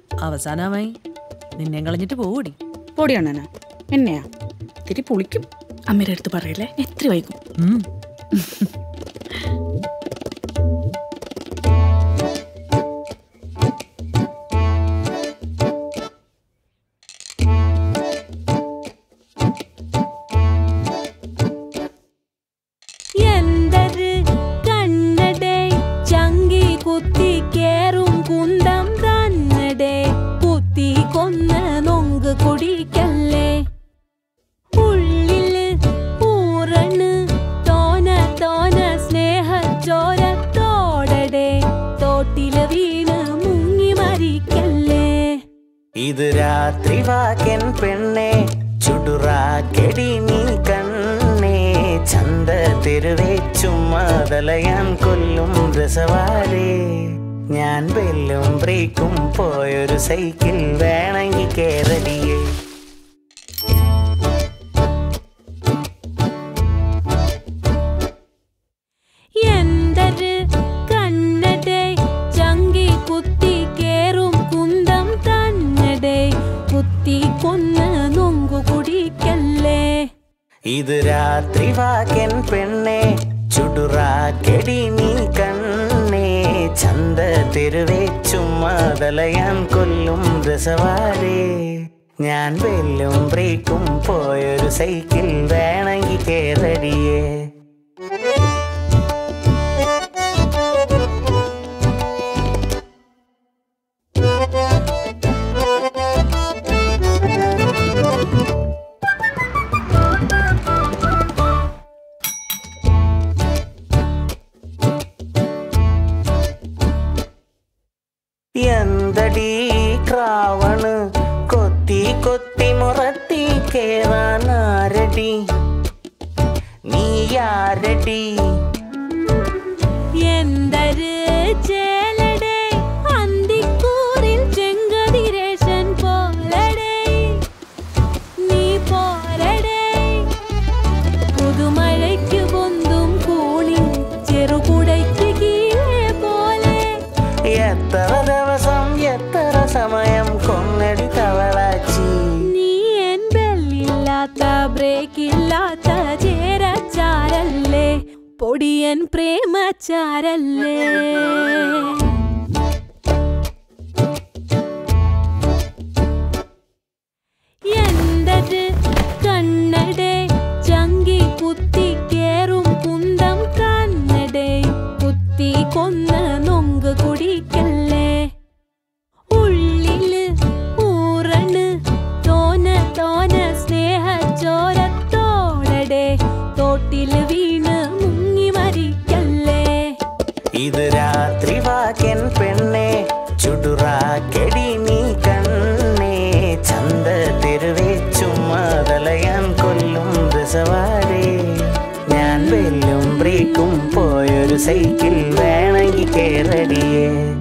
അവസാനമായി നിന്നെ കളഞ്ഞിട്ട് പോകൂടി പൊടിയണ്ണനാ എന്നെയാ തിരി പുളിക്കും അമ്മയുടെ അടുത്ത് പറയല്ലേ എത്ര വൈകും ഉം. എന്തൊരു കണ്ണടേ ചങ്കി കുത്തി കേറും കുന്തം തന്നടേ കുത്തി കൊന്ന് നൊങ്ക് കുടിക്കല്ലേ ഉള്ളില് ഊറണ് തോന തോന സ്നേഹച്ചോരത്തോടടേ തോട്ടില് വീണ് മുങ്ങി മരിക്കല്ലേ ഇത് രാത്രി വാക്കൻ പെണ്ണെ ചുടുറാക്കെടി നീ കണ്ണേ ചന്ത തെരുവേ ചുമ്മാതലയാൻ കൊല്ലും രസവാരേ ഞാൻ ബെല്ലും ബ്രേക്കും പോയൊരു സൈക്കിൾ വേണമെങ്കിൽ കേരടിയേ എന്തൊരു കണ്ണടേ ചങ്കി കുത്തി കേറും കുന്തം തന്നടേ കുത്തി കൊന്ന് നൊങ്കു കുടിക്കല്ലേ ഇത് രാത്രി വാക്കൻ പെണ്ണെ ചുടുറാക്കെടി നീ കണ്ണേ ചന്ത തെരുവേ ചുമ്മാതലയാൻ കൊല്ലും രസവാരേ ഞാൻ ബെല്ലും ബ്രേക്കും പോയൊരു സൈക്കിൾ വേണമെങ്കിൽ കേരടിയേ എന്തടി ക്രാവണ് കൊത്തി കൊത്തി മുറത്തി കേറാൻ ആരടി നീ ആരടി എന്തൊരു ചേലടേ അന്തിക്കൂറിൽ ചെങ്കതിരേശൻ പോലടേ നീ പോരടേ പുതുമഴയ്ക്ക് പൊന്തും കൂണി ചെറുകുടയ്ക്ക് കീഴേ പോലെ എത്ര ദിവസം എത്ര സമയം കൊന്നടി തവളാച്ചി നീ എൻ ബെല്ലില്ലാത്ത ബ്രേക്കില്ലാത്ത ചേരച്ചാരല്ലേ പൊടിയൻ പ്രേമച്ചാരല്ലേ എന്തൊരു കണ്ണടേ ചങ്കി കുത്തി കേറും കുന്തം കണ്ണടേ കുത്തി കൊന്ന് നൊങ്ക് കുടിക്കല്ലേ ഉള്ളില് ഊറണ് തോന തോന സ്നേഹച്ചോരത്തോടടെ തോട്ടില് വീണ് മുങ്ങി മരിക്കല്ലേ ഇത് രാത്രി വാക്കൻ പെണ്ണെ ചുടുറാക്കെടി നീ കണ്ണേ ചന്ത തെരുവേ ചുമ്മാതലയാൻ കൊല്ലും രസവാരേ ഞാൻ വെല്ലും ബ്രേക്കും പോയൊരു സൈക്കിൾ വേണമെങ്കിൽ കേരടിയേ